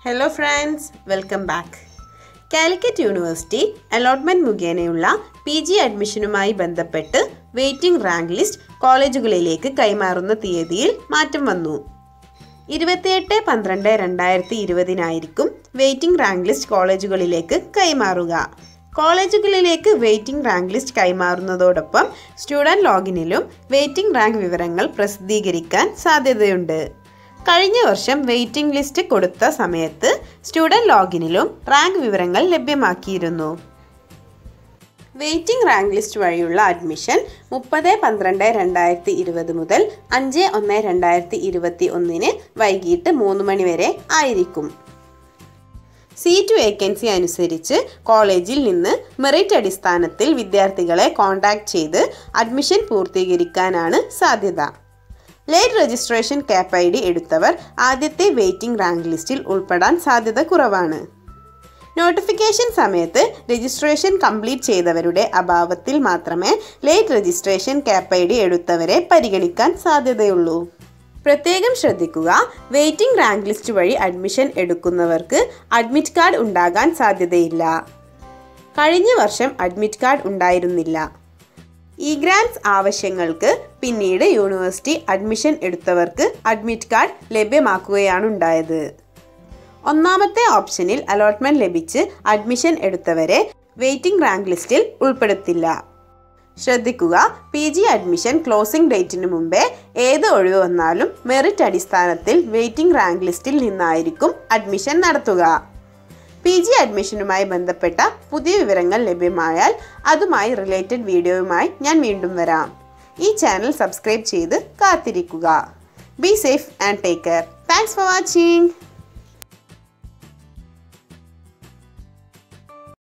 hello friends welcome back Calicut university allotment മുഖേനയുള്ള P G അഡ്മിഷനുമായി ബന്ധപ്പെട്ട് വെയിറ്റിംഗ് റാങ്ക് ലിസ്റ്റ് കോളേജുകളിലേക്ക് കൈമാറുന്ന തീയതിയിൽ മാറ്റം വന്നു ഇരുപത്തിയെട്ട് പന്ത്രണ്ട് രണ്ടായിരത്തി ഇരുപതിനായിരിക്കും വെയിറ്റിംഗ് റാങ്ക് ലിസ്റ്റ് കോളേജുകളിലേക്ക് കൈമാറുക കോളേജുകളിലേക്ക് വെയിറ്റിംഗ് റാങ്ക് ലിസ്റ്റ് കൈമാറുന്നതോടൊപ്പം സ്റ്റുഡൻറ് ലോഗിനിലും വെയിറ്റിംഗ് റാങ്ക് വിവരങ്ങൾ പ്രസിദ്ധീകരിക്കാൻ സാധ്യതയുണ്ട് കഴിഞ്ഞ വർഷം വെയിറ്റിംഗ് ലിസ്റ്റ് കൊടുത്ത സമയത്ത് സ്റ്റുഡൻറ് ലോഗിനിലും റാങ്ക് വിവരങ്ങൾ ലഭ്യമാക്കിയിരുന്നു വെയിറ്റിംഗ് റാങ്ക് ലിസ്റ്റ് വഴിയുള്ള അഡ്മിഷൻ മുപ്പത് പന്ത്രണ്ട് രണ്ടായിരത്തി ഇരുപത് മുതൽ അഞ്ച് ഒന്ന് രണ്ടായിരത്തി ഇരുപത്തി ഒന്നിന് വൈകിട്ട് മൂന്ന് മണി വരെ ആയിരിക്കും സീറ്റ് വേക്കൻസി അനുസരിച്ച് കോളേജിൽ നിന്ന് മെറിറ്റ് അടിസ്ഥാനത്തിൽ വിദ്യാർത്ഥികളെ കോൺടാക്ട് ചെയ്ത് അഡ്മിഷൻ പൂർത്തീകരിക്കാനാണ് സാധ്യത late registration CAP I D എടുത്തവർ ആദ്യത്തെ വെയിറ്റിംഗ് റാങ്ക് ലിസ്റ്റിൽ ഉൾപ്പെടാൻ സാധ്യത കുറവാണ് നോട്ടിഫിക്കേഷൻ സമയത്ത് രജിസ്ട്രേഷൻ കംപ്ലീറ്റ് ചെയ്തവരുടെ അഭാവത്തിൽ മാത്രമേ late registration CAP I D എടുത്തവരെ പരിഗണിക്കാൻ സാധ്യതയുള്ളൂ പ്രത്യേകം ശ്രദ്ധിക്കുക വെയിറ്റിംഗ് റാങ്ക് ലിസ്റ്റ് വഴി അഡ്മിഷൻ എടുക്കുന്നവർക്ക് അഡ്മിറ്റ് കാർഡ് ഉണ്ടാകാൻ സാധ്യതയില്ല കഴിഞ്ഞ വർഷം അഡ്മിറ്റ് കാർഡ് ഉണ്ടായിരുന്നില്ല ഇ ഗ്രാൻസ് ആവശ്യങ്ങൾക്ക് പിന്നീട് യൂണിവേഴ്സിറ്റി അഡ്മിഷൻ എടുത്തവർക്ക് അഡ്മിറ്റ് കാർഡ് ലഭ്യമാക്കുകയാണ് ഉണ്ടായത് ഒന്നാമത്തെ ഓപ്ഷനിൽ അലോട്ട്മെന്റ് ലഭിച്ച് അഡ്മിഷൻ എടുത്തവരെ വെയിറ്റിംഗ് റാങ്ക് ലിസ്റ്റിൽ ഉൾപ്പെടുത്തില്ല ശ്രദ്ധിക്കുക പി ജി അഡ്മിഷൻ ക്ലോസിംഗ് ഡേറ്റിന് മുമ്പേ ഏത് ഒഴിവ് വന്നാലും മെറിറ്റ് അടിസ്ഥാനത്തിൽ വെയിറ്റിംഗ് റാങ്ക് ലിസ്റ്റിൽ നിന്നായിരിക്കും അഡ്മിഷൻ നടത്തുക പി ജി അഡ്മിഷനുമായി ബന്ധപ്പെട്ട പുതിയ വിവരങ്ങൾ ലഭ്യമായാൽ അതുമായി റിലേറ്റഡ് വീഡിയോയുമായി ഞാൻ വീണ്ടും വരാം ഈ ചാനൽ സബ്സ്ക്രൈബ് ചെയ്ത് കാത്തിരിക്കുക be safe and take care thanks for watching